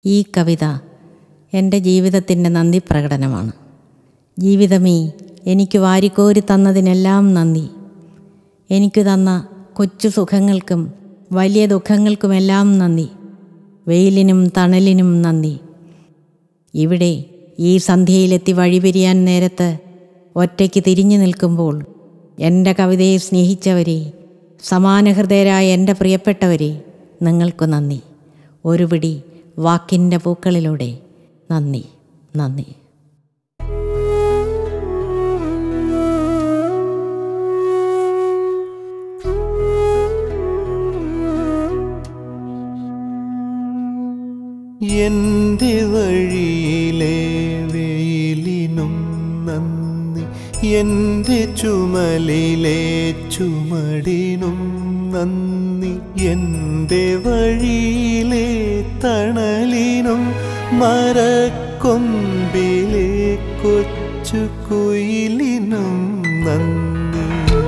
ഈ കവിത എൻ്റെ ജീവിതത്തിൻ്റെ നന്ദി പ്രകടനമാണ് ജീവിതമേ എനിക്ക് വാരിക്കോരി തന്നതിനെല്ലാം നന്ദി എനിക്ക് തന്ന കൊച്ചു സുഖങ്ങൾക്കും വലിയ ദുഃഖങ്ങൾക്കുമെല്ലാം നന്ദി വെയിലിനും തണലിനും നന്ദി ഇവിടെ ഈ സന്ധ്യയിലെത്തി വഴിപിരിയാൻ നേരത്ത് ഒറ്റയ്ക്ക് തിരിഞ്ഞു നിൽക്കുമ്പോൾ എൻ്റെ കവിതയെ സ്നേഹിച്ചവരെ സമാനഹൃദയരായ എൻ്റെ പ്രിയപ്പെട്ടവരെ നിങ്ങൾക്ക് നന്ദി ഒരു പിടി വാക്കിൻ്റെ പൂക്കളിലൂടെ നന്ദി നന്ദി എൻ്റെ വഴിയിലെ വെയിലിനും നന്ദി എൻ്റെ ചുമലിലെ ചുമടിനും നന്ദി എൻ്റെ വഴിയിലെ തണലിനും മരക്കൊമ്പിലെ കൊച്ചു കുയിലിനും നന്ദി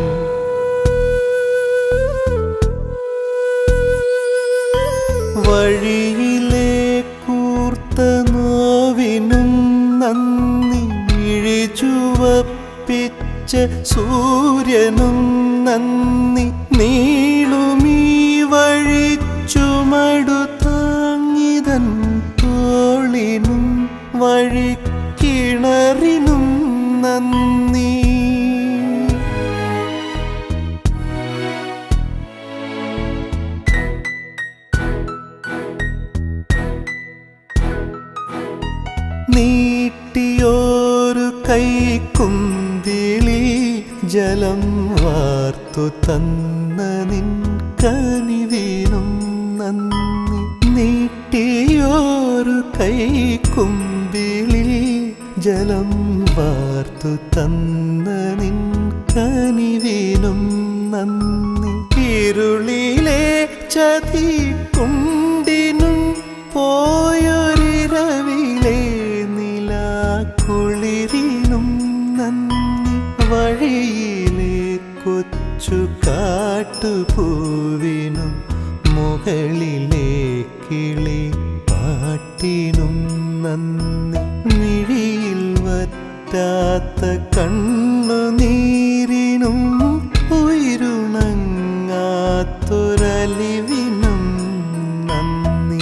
വഴിയിലെ കൂർത്ത നോവിനും നന്ദി ഇഴിചുവപ്പിച്ച സൂര്യനും നന്ദി നീളുമീ വഴി ചുമടു താങ്ങിതൻ തോളിനും വഴിക്കിണറിനും നന്ദി നീട്ടിയോരു കൈക്കുന്തിളി ജലം വാർത്തു തന്ന നിൻ കനിവിനും നന്ദി നീട്ടിയോരു കൈക്കുമ്പിളി ജലം വാർത്തു തന്ന നിൻ കനിവിനും നന്ദി ഇരുളിലെ ചതിക്കുണ്ടിനും പോയൊരിരവിലെ നിലാക്കുളിരിനും നന്ദി വഴിയിലെ കൊച്ചു കാട്ടുപൂവിനും മുകളിലെ കിളി പാട്ടിനും നന്ദി മിഴിയിൽ വറ്റാത്ത കണ്ണുനീരിനും ഉയരുണങ്ങാത്തൊരലിവിനും നന്ദി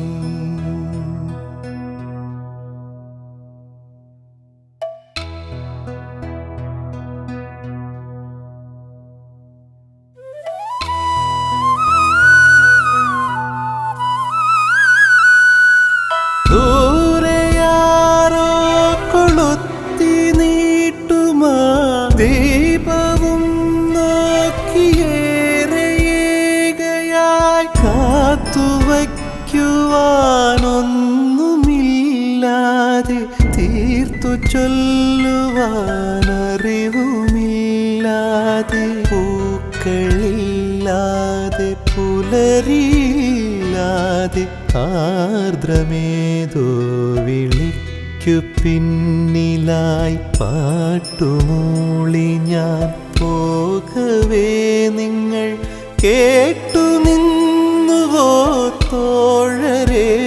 ദൂരെയാരോ കൊളുത്തി നീട്ടുമാ ദീപവും നോക്കിയേറെയേകയായി കാത്തുവയ്ക്കുവാനൊന്നുമില്ലാതെ തീർത്തു ചൊല്ലുവാനറിവുമില്ലാതെ പൂക്കളില്ലാതെ പുലരിയില്ലാതെ ആർദ്രമേതോ വിളിക്കു പിന്നിലായി പാട്ടുമൂളി ഞാൻ പോകവേ നിങ്ങൾ കേട്ടു നിന്നുവോ തോഴരേ